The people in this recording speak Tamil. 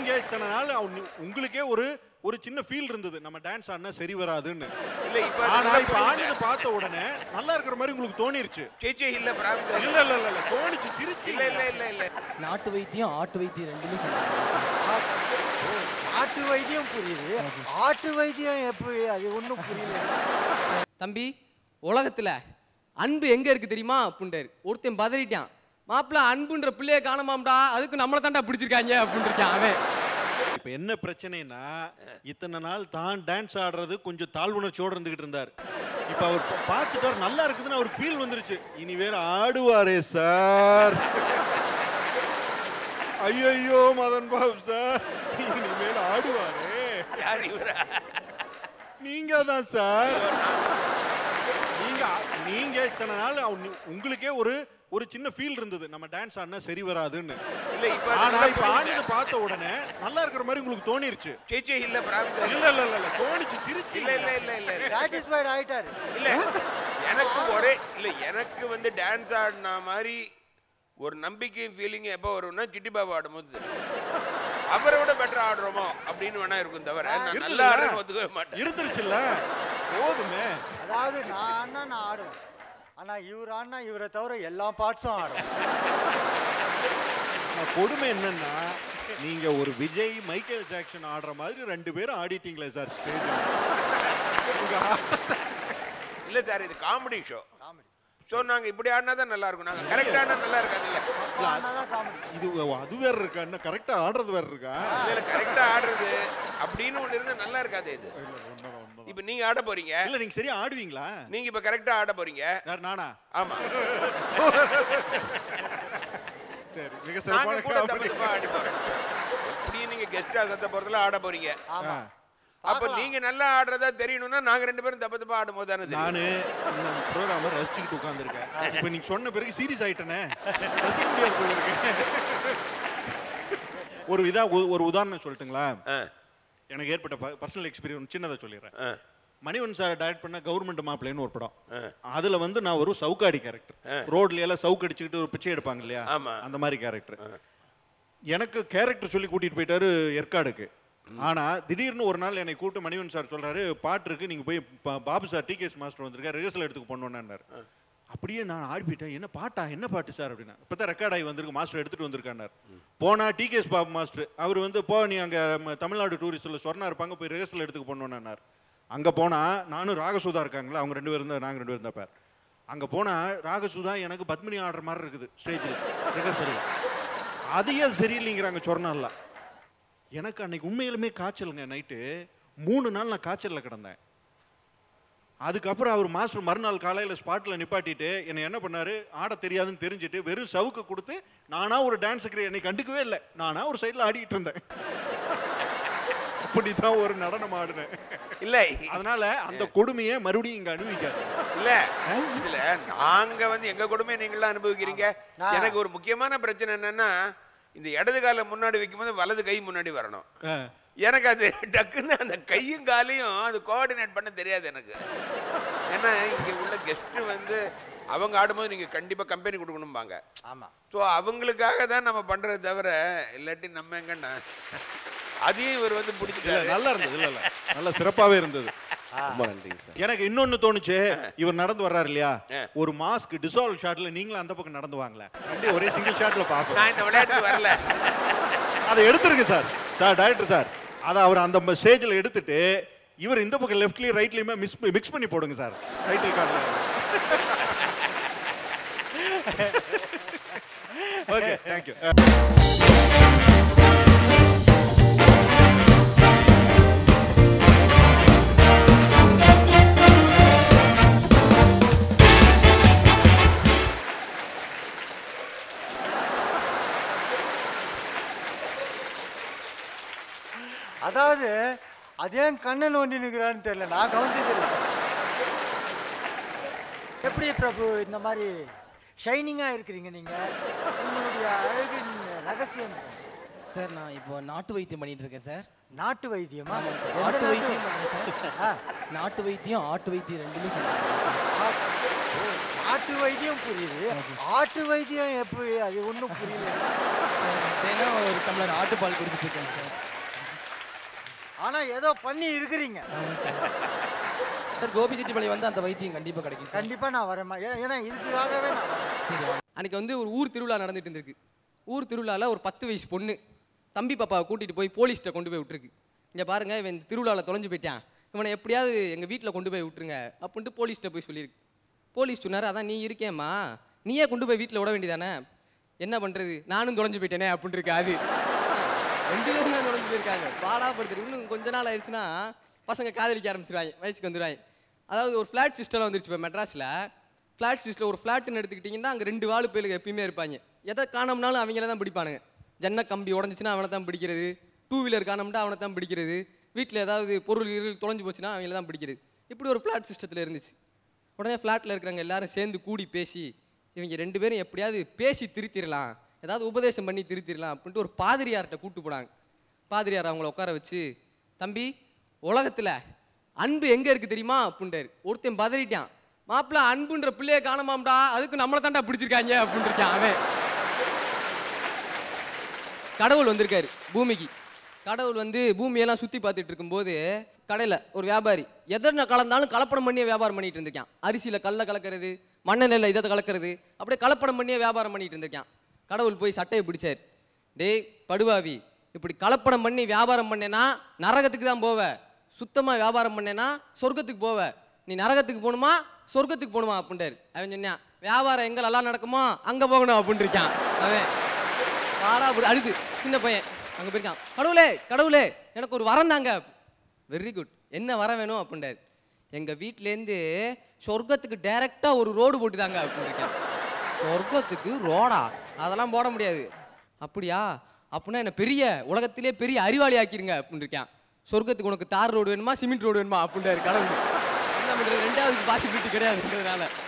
நீங்க இத்தனை நாள் அவ- உங்களுக்கே ஒரு ஒரு சின்ன ஃபீல் இருந்தது நம்ம டான்ஸ் ஆடினா சரி வராதுன்னு இல்ல இப்ப ஆனா அதெல்லாம் இப்ப இல்ல. ஆடினது பார்த்த உடனே நல்லா இருக்கிற மாதிரி உங்களுக்கு தோணிருச்சு சேச்சே இல்ல பிராமிதா இல்ல இல்ல இல்ல இல்ல தோணிச்சு சிரிச்சு இல்ல இல்ல இல்ல இல்ல நாட்டு வைத்தியம் ஆட்டு வைத்தியம் ரெண்டுமே சொல்லுவாங்க ஆட்டு வைத்தியம் புரியுது ஆட்டு வைத்தியம் எப்படி அது ஒன்றும் புரியல தம்பி உலகத்துல அன்பு எங்க இருக்கு தெரியுமா அப்படின்றாரு ஒருத்தன் பதறிட்டான் மாப்பிள்ள அன்புன்ற பிள்ளைய காணமாம்டா அதுக்கு நம்மளை தான்டா பிடிச்சிருக்காங்க அப்படின்னு இருக்கான் அவன் இப்ப என்ன பிரச்சனைனா இத்தனை நாள் தான் டான்ஸ் ஆடுறது கொஞ்சம் தாழ்வுணர்ச்சியோட இருந்துகிட்டு இருந்தார் இப்ப அவர் பா- பார்த்துட்டார் நல்லா இருக்குதுன்னு அவருக்கு ஃபீல் வந்துருச்சு இனி வேற ஆடுவாரே சார் ஐயோ மதன் பாபு சார் இனிமேல் ஆடுவாரே யார் இவரா நீங்க தான் சார் நீங்க நீங்க இத்தனை நாள் அவ- உங்களுக்கே ஒரு ஒரு சின்ன ஃபீல் இருந்தது நம்ம டான்ஸ் ஆடினா சரி வராதுன்னு இல்ல இப்ப ஆனா அதெல்லாம் இப்ப இல்ல. ஆடினது பார்த்த உடனே நல்லா இருக்கிற மாதிரி உங்களுக்கு தோணிருச்சு சேச்சே இல்ல பிராமிதா இல்ல இல்ல இல்ல இல்ல தோணிச்சு சிரிச்சு இல்ல இல்ல இல்ல இல்ல இல்ல சாட்டிஸ்ஃபைட் ஆயிட்டாரு இல்ல எனக்கு ஒரே இல்ல எனக்கு வந்து டான்ஸ் ஆடின மாதிரி ஒரு நம்பிக்கையும் ஃபீலிங் எப்போ வரும்னா சிட்டி பாபா ஆடும்போது தெரியும். அவரை விட பெட்டர் ஆடுறோமோ அப்படின்னு வேணா இருக்கும் தவிர நான் நல்லா ஆடுறேன்னு ஒத்துக்கவே மாட்டேன் இருந்துருச்சுல்ல போதுமே அதாவது நான் ஆடினா நான் ஆடுவேன் ஆனா இவர் ஆடினா இவரை தவிர எல்லா பார்ட்ஸும் ஆடும் ஆனா கொடுமை என்னன்னா நீங்க ஒரு விஜய் மைக்கேல் ஜாக்சன் ஆடுற மாதிரி ரெண்டு பேரும் ஆடிட்டீங்களே சார் ஸ்டேஜ் இல்ல சார் இது காமெடி ஷோ காமெடி ஸோ நாங்க இப்படி ஆடினா தான் நல்லா இருக்கும் நாங்க கரெக்ட் ஆடினா நல்லா இருக்காது இல்ல ஆடினா தான் காமெடி இது அது வேற இருக்கா இன்னும் கரெக்டா ஆடுறது வேற இருக்கா இல்ல கரெக்டா ஆடுறது அப்படின்னு ஒண்ணு இருந்தா நல்லா இருக்காது இது இல்ல, உண்மைதான், உண்மைதான். இப்ப நீங்க ஆட போறீங்க இல்ல நீங்க சரியா ஆடுவீங்களா நீங்க இப்ப கரெக்டா ஆட போறீங்க யார் நானா ஆமா சரி மிக நாங்க கூட சிறப்பான தப்பு தப்பா ஆடி போறோம் எப்படியும் நீங்க கெஸ்டா சத்த போறதுல ஆட போறீங்க ஆமா அப்ப நீங்க நல்லா ஆடுறதா தெரியணும்னா நாங்க ரெண்டு பேரும் தப்பு தப்பா ஆடும் போது தானே தெரியும் நானு இந்த ப்ரோக்ராம ரசிச்சுக்கிட்டு உட்காந்துருக்கேன் இப்போ நீங்க சொன்ன பிறகு சீரியஸ் ஆயிட்டனே ரசிக்க முடியாது போல இருக்கு ஒரு இதா ஒரு- ஒரு உதாரணம் சொல்லட்டுங்களா ஆ, எனக்கு ஏற்பட்ட பர்சனல் எக்ஸ்பீரியன்ஸ் சின்னதை சொல்லிடுறேன் ஆ, மணிவன் சார் டைரக்ட் பண்ண கவர்மெண்ட் மாப்பிள்ளைன்னு ஒரு படம் அதுல வந்து நான் ஒரு சவுக்காடி கேரக்டர் ரோட்ல எல்லாம் சவுக்கு அடிச்சுக்கிட்டு ஒரு பிச்சை எடுப்பாங்க இல்லையா ஆமா. அந்த மாதிரி கேரக்டர் எனக்கு கேரக்டர் சொல்லி கூட்டிட்டு போயிட்டாரு ஏற்காடுக்கு ஆனா திடீர்னு ஒரு நாள் என்னை கூப்பிட்டு மணிவன் சார் சொல்றாரு பாட்டு இருக்கு நீங்க போய் பா- பாபு சார் டிகேஎஸ் மாஸ்டர் வந்திருக்காரு ரிஹர்சல் எடுத்துக்க போனோன்னாரு அப்படியே நான் ஆடி போயிட்டேன் என்ன பாட்டா என்ன பாட்டு சார் அப்படின்னா இப்போ தான் ரெக்கார்ட் ஆகி வந்திருக்கு மாஸ்டர் எடுத்துட்டு வந்திருக்காரு போனா டிகேஎஸ் பாபு மாஸ்டர் அவர் வந்து போ நீ அங்க ம, தமிழ்நாடு டூரிஸ்ட்ல சொன்னா இருப்பாங்க போய் ரிஹர்சல் எடுத்துக்க போனோன்னார் அங்க போனா நானும் ராகசுதா இருக்காங்களா அவங்க ரெண்டு பேரும் தான் நாங்க ரெண்டு பேரும் தான் பேர் அங்க போனா ராகசுதா எனக்கு பத்மினி ஆடுற மாதிரி இருக்குது ஸ்டேஜில் ரிஹர்சலில் அதையே அது சரியில்லைங்கிறாங்க சொன்னால எனக்கு அன்னைக்கு உண்மையிலுமே காய்ச்சலுங்க நைட்டு மூணு நாள் நான் காய்ச்சல்ல கிடந்தேன் அதுக்கப்புறம் அவர் மாஸ்டர் மறுநாள் காலையில் ஸ்பாட்டில் நிப்பாட்டிட்டு என்னை என்ன பண்ணாரு ஆட தெரியாதுன்னு தெரிஞ்சுட்டு வெறும் சவுக்கு கொடுத்து நானா ஒரு டான்ஸுக்கு என்னை கண்டுக்கவே இல்லை நானா ஒரு சைடில் ஆடிட்டு இருந்தேன் அப்படிதான் ஒரு நடனம் ஆடினேன் இல்ல அதனால அந்த கொடுமையை மறுபடியும் இங்க அனுபவிக்காது இல்ல இதுல நாங்க வந்து எங்க கொடுமை நீங்களாம் அனுபவிக்கிறீங்க நான்- எனக்கு ஒரு முக்கியமான பிரச்சனை என்னன்னா இந்த இடது காலை முன்னாடி வைக்கும்போது வலது கை முன்னாடி வரணும் ஆ. எனக்கு அது டக்குன்னு அந்த கையும் காலையும் அது கோஆர்டினேட் பண்ண தெரியாது எனக்கு ஏன்னா இங்க உள்ள கெஸ்ட் வந்து அவங்க ஆடும்போது நீங்க கண்டிப்பா கம்பெனி கொடுக்கணும்பாங்க ஆமா ஸோ அவங்களுக்காக தான் நம்ம பண்றதை தவிர இல்லாட்டி நம்ம எங்கன்னா அதையும் இவர் வந்து இல்ல பிடிச்சிட்டாரு நல்லா இருந்தது இல்ல இல்ல நல்ல சிறப்பாவே இருந்தது ரொம்ப நன்றிங்க சார் எனக்கு இன்னொன்னு தோணுச்சு இவர் நடந்து வர்றாரு இல்லையா ஒரு மாஸ்க் டிசால்வ் ஷாட்ல நீங்களும் அந்த பக்கம் நடந்து வாங்கல ரெண்டு ஒரே சிங்கிள் ஷாட்ல பாப்போம் நான் இந்த விளையாட்டுக்கு வரல அதை எடுத்துருங்க சார் சார் டைரக்டர் சார் அதை அவர் அந்த ஸ்டேஜில் எடுத்துட்டு இவர் இந்த பக்கம் லெஃப்ட்லயும் ரைட்லயுமே மிஸ் மிக்ஸ் பண்ணி போடுங்க சார் டைட்டில் கார்டில் ஓகே தேங்க்யூ அதாவது அதே கண்ணன் நோண்டி நிற்கிறான்னு தெரியல நான் கவனிச்சதில்லை எப்படி பிரபு இந்த மாதிரி ஷைனிங்காக இருக்கிறீங்க நீங்கள் உங்களுடைய அழகின் ரகசியம் சார் நான் இப்போ நாட்டு வைத்தியம் பண்ணிட்டு இருக்கேன் சார் நாட்டு வைத்தியமா ஆமாம் சார் எந்த ஆட்டு நாட்டு வைத்தியம் பண்ணுறேன் சார் ஆ, நாட்டு வைத்தியம் ஆட்டு வைத்தியம் ரெண்டுமே சொல்லுவாங்க ஆ- ஓ, நாட்டு வைத்தியம் புரியுது ஆட்டு வைத்தியம் எப்படி அது ஒன்றும் புரியல தினம் ஒரு டம்ளர் ஆட்டுப்பால் குடிச்சிட்டு இருக்கேன் சார் ஆனா ஏதோ பண்ணி இருக்கிறீங்க சார் கோபிச்செட்டிப்பாளையம் வந்து அந்த வைத்தியம் கண்டிப்பா கிடைக்கும் சார் கண்டிப்பா நான் வரேம்மா ஏ- ஏன்னா இதுக்காகவே நான் வரேன். சரி அன்னைக்கு வந்து ஒரு ஊர் திருவிழா நடந்துட்டு இருந்திருக்கு ஊர் திருவிழாவில் ஒரு பத்து வயசு பொண்ணு தம்பி பாப்பாவை கூட்டிட்டு போய் போலீஸ்கிட்ட கொண்டு போய் விட்டுருக்கு இங்கே பாருங்க இவன் இந்த திருவிழாவில் தொலைஞ்சு போயிட்டான் இவனை எப்படியாவது எங்கள் வீட்டில் கொண்டு போய் விட்டுருங்க அப்படின்ட்டு போலீஸ்கிட்ட போய் சொல்லியிருக்கு போலீஸ் சொன்னார் அதான் நீ இருக்கேம்மா நீயே கொண்டு போய் வீட்டில் விட வேண்டியதானே என்ன பண்ணுறது நானும் தொலைஞ்சு போயிட்டேனே அப்படின்னு இருக்கு அது ரெண்டு பேரும் தான் தொலைஞ்சு போயிருக்காங்க பாடாப்படுத்துரு இன்னும் கொஞ்ச நாள் ஆயிடுச்சுன்னா பசங்க காதலிக்க ஆரம்பிச்சிருவாங்க வயசுக்கு வந்துடுவாங்க அதாவது ஒரு ஃப்ளாட் சிஸ்டம்லாம் வந்துருச்சு இப்போ மெட்ராஸில் ஃப்ளாட் சிஸ்டம் ஒரு ஃப்ளாட்னு எடுத்துக்கிட்டிங்கன்னா அங்கே ரெண்டு வாழு பேருக்கு எப்பயுமே இருப்பாங்க எதை காணோம்னாலும் அவங்கள தான் பிடிப்பானுங்க ஜன்ன கம்பி உடஞ்சிச்சுன்னா அவனை தான் பிடிக்கிறது டூ வீலர் காணோம்னா அவனை தான் பிடிக்கிறது வீட்டில் ஏதாவது பொருள் இருள் தொலைஞ்சு போச்சுன்னா அவங்கள தான் பிடிக்கிறது இப்படி ஒரு ஃப்ளாட் சிஸ்டத்தில் இருந்துச்சு உடனே ஃப்ளாட்டில் இருக்கிறவங்க எல்லாரும் சேர்ந்து கூடி பேசி இவங்க ரெண்டு பேரும் எப்படியாவது பேசி திருத்திடலாம் ஏதாவது உபதேசம் பண்ணி திருத்திடலாம் அப்படின்ட்டு ஒரு பாதிரியார்கிட்ட கூட்டு போனாங்க பாதிரியார் அவங்கள உட்கார வச்சு தம்பி உலகத்தில் அன்பு எங்கே இருக்குது தெரியுமா அப்படின்றாரு ஒருத்தன் பதறிட்டான் மாப்பிள்ள அன்புன்ற பிள்ளைய காணமாம்டா அதுக்கு நம்மளை தான்டா பிடிச்சிருக்காங்க அப்படின்னு இருக்கான் அவன் கடவுள் வந்திருக்காரு பூமிக்கு கடவுள் வந்து பூமியெல்லாம் சுற்றி பார்த்துட்டு இருக்கும்போது கடையில் ஒரு வியாபாரி எதன கலந்தாலும் கலப்படம் பண்ணியே வியாபாரம் பண்ணிட்டு இருந்திருக்கான் அரிசியில் கல்லை கலக்கிறது மண்ணெண்ணெயில் இதை கலக்கிறது அப்படியே கலப்படம் பண்ணியே வியாபாரம் பண்ணிட்டு இருந்திருக்கான் கடவுள் போய் சட்டையை பிடிச்சார் டேய் படுவாவி இப்படி கலப்படம் பண்ணி வியாபாரம் பண்ணேன்னா நரகத்துக்கு தான் போவ சுத்தமாக வியாபாரம் பண்ணேன்னா சொர்க்கத்துக்கு போவ நீ நரகத்துக்கு போகணுமா சொர்க்கத்துக்கு போகணுமா அப்படின்ட்டாரு அவன் சொன்னான் வியாபாரம் எங்கே நல்லா நடக்குமோ அங்கே போகணும் அப்படின்னு இருக்கான் அவன் பாடா அப்படி அழுது சின்ன பையன் அங்கே போயிருக்கான் கடவுளே கடவுளே எனக்கு ஒரு வரம் தாங்க வெரி குட் என்ன வரம் வேணும் அப்படின்றாரு எங்கள் வீட்டிலேருந்து சொர்க்கத்துக்கு டைரெக்டாக ஒரு ரோடு போட்டுதாங்க அப்படின்னு இருக்கான் சொர்க்கத்துக்கு ரோடா அதெல்லாம் போட முடியாது அப்படியா அப்படின்னா என்ன பெரிய உலகத்திலே பெரிய அறிவாளி ஆக்கிருங்க அப்படின்னு இருக்கான் சொர்க்கத்துக்கு உனக்கு தார் ரோடு வேணுமா சிமெண்ட் ரோடு வேணுமா அப்படின்றாரு கடவுள் என்ன பண்ணுறது ரெண்டாவது பாசிபிலிட்டி கிடையாதுன்றதுனால